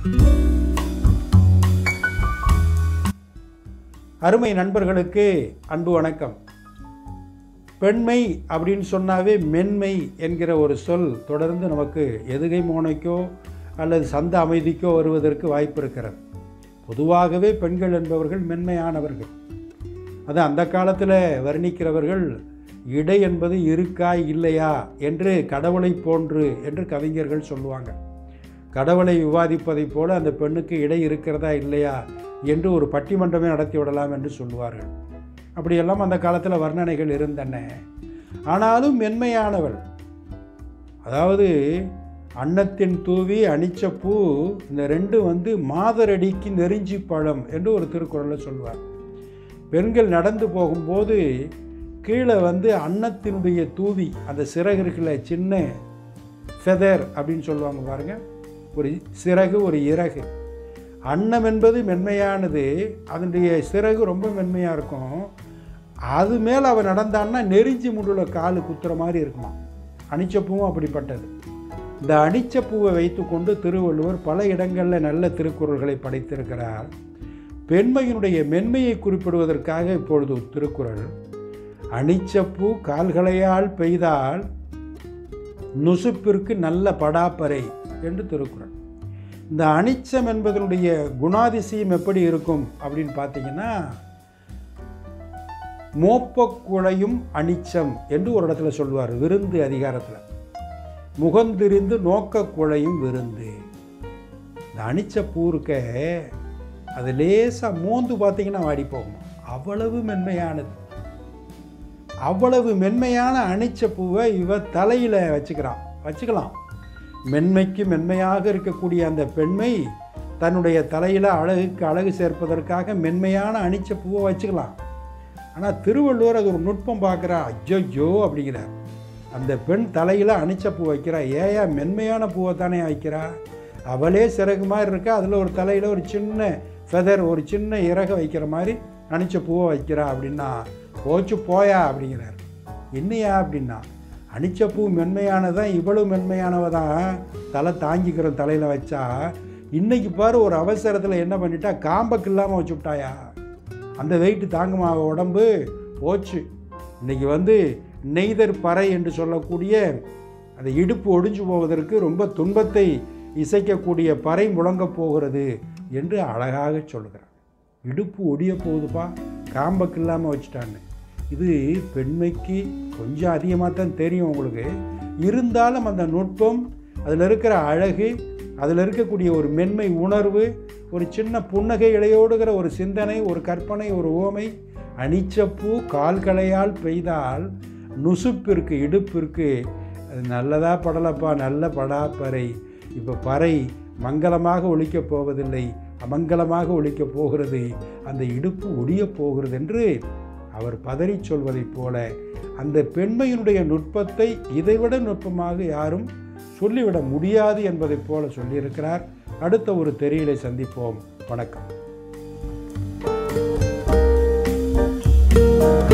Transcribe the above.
அருமை நண்பர்களுக்கு அன்பு வணக்கம் பெண்மை அப்படின்னு சொன்னாவே மென்மை என்கிற ஒரு சொல் தொடர்ந்து நமக்கு எதுகை மோனைக்கோ அல்லது சந்த அமைதிக்கோ வருவதற்கு வாய்ப்பு இருக்கிறது பொதுவாகவே பெண்கள் என்பவர்கள் மென்மையானவர்கள் அது அந்த காலத்தில் வர்ணிக்கிறவர்கள் இடை என்பது இருக்கா இல்லையா என்று கடவுளை போன்று என்று கவிஞர்கள் சொல்லுவாங்க கடவுளை விவாதிப்பதைப் போல அந்த பெண்ணுக்கு இடை இருக்கிறதா இல்லையா என்று ஒரு பட்டிமன்றமே நடத்தி விடலாம் என்று சொல்லுவார்கள் அப்படியெல்லாம் அந்த காலத்தில் வர்ணனைகள் இருந்தன ஆனாலும் மென்மையானவள் அதாவது அன்னத்தின் தூவி அனிச்ச பூ இந்த ரெண்டும் வந்து மாதரடிக்கு நெருஞ்சி பழம் என்று ஒரு திருக்குறளில் சொல்வார் பெண்கள் நடந்து போகும்போது கீழே வந்து அன்னத்தினுடைய தூவி அந்த சிறகு இருக்குல்ல சின்ன ஃபெதர் அப்படின்னு சொல்லுவாங்க பாருங்க ஒரு சிறகு ஒரு இறகு அன்னம் என்பது மென்மையானது அதனுடைய சிறகு ரொம்ப மென்மையாக இருக்கும் அது மேலே அவன் நடந்தான்னா நெறிஞ்சி முள்ளில் காலு குத்துற மாதிரி இருக்குமா அனிச்சப்பூவும் அப்படிப்பட்டது இந்த அனிச்சப்பூவை வைத்துக்கொண்டு திருவள்ளுவர் பல இடங்களில் நல்ல திருக்குறள்களை படைத்திருக்கிறார் பெண்மையினுடைய மென்மையை குறிப்பிடுவதற்காக இப்பொழுது ஒரு திருக்குறள் அனிச்சப்பூ கால்களையால் பெய்தால் நுசுப்பிற்கு நல்ல படாப்பறை என்று திருக்குறள் இந்த அனிச்சம் என்பதனுடைய குணாதிசயம் எப்படி இருக்கும் அப்படின்னு பார்த்தீங்கன்னா மோப்பக்குழையும் அனிச்சம் என்று ஒரு இடத்துல சொல்லுவார் விருந்து அதிகாரத்தில் முகந்திரிந்து நோக்கக்குழையும் விருந்து இந்த அனிச்ச பூ இருக்க அது லேசாக மோந்து பார்த்தீங்கன்னா வாடி போகும் அவ்வளவு மென்மையானது அவ்வளவு மென்மையான அனிச்ச பூவை இவ தலையில் வச்சுக்கிறான் வச்சுக்கலாம் மென்மைக்கு மென்மையாக இருக்கக்கூடிய அந்த பெண்மை தன்னுடைய தலையில் அழகுக்கு அழகு சேர்ப்பதற்காக மென்மையான அனிச்ச பூவை வச்சுக்கலாம் ஆனால் திருவள்ளுவர் அது ஒரு நுட்பம் பார்க்குறா ஐயோ அப்படிங்கிறார் அந்த பெண் தலையில் அனிச்ச பூ வைக்கிறா ஏயா மென்மையான பூவை தானே வைக்கிறா அவளே சிறகு மாதிரி இருக்கா அதில் ஒரு தலையில் ஒரு சின்ன ஃபெதர் ஒரு சின்ன இறகை வைக்கிற மாதிரி அனிச்ச பூவை வைக்கிறா அப்படின்னா போச்சு போயா அப்படிங்கிறார் என்னையா அப்படின்னா அனிச்ச பூ மென்மையானதான் இவ்வளவு மென்மையானவ தான் தலை தாங்கிக்கிற தலையில் வச்சா இன்னைக்கு பாரு ஒரு அவசரத்தில் என்ன பண்ணிட்டா காம்பக்கு இல்லாமல் வச்சு விட்டாயா அந்த வெயிட்டு தாங்குமா அவ உடம்பு போச்சு இன்னைக்கு வந்து நெய்தர் பறை என்று சொல்லக்கூடிய அந்த இடுப்பு ஒடிஞ்சு போவதற்கு ரொம்ப துன்பத்தை இசைக்கக்கூடிய பறை முழங்கப் போகிறது என்று அழகாக சொல்லுகிறார் இடுப்பு ஒடிய போகுதுப்பா காம்பக்கு இல்லாமல் வச்சுட்டான்னு இது பெண்மைக்கு கொஞ்சம் அதிகமாக தான் தெரியும் உங்களுக்கு இருந்தாலும் அந்த நுட்பம் அதில் இருக்கிற அழகு அதில் இருக்கக்கூடிய ஒரு மென்மை உணர்வு ஒரு சின்ன புன்னகை இடையோடுகிற ஒரு சிந்தனை ஒரு கற்பனை ஒரு ஓமை அனிச்சப்பூ கால்களையால் பெய்தால் நுசுப்பிற்கு இடுப்பிற்கு அது நல்லதா படலப்பா நல்ல படாப்பறை இப்போ பறை மங்களமாக ஒழிக்கப் போவதில்லை அமங்கலமாக ஒழிக்கப் போகிறது அந்த இடுப்பு ஒடியப் போகிறது என்று அவர் பதறி சொல்வதைப் போல அந்த பெண்மையினுடைய நுட்பத்தை இதைவிட நுட்பமாக யாரும் சொல்லிவிட முடியாது என்பதைப் போல சொல்லியிருக்கிறார் அடுத்த ஒரு தெரியலை சந்திப்போம் வணக்கம்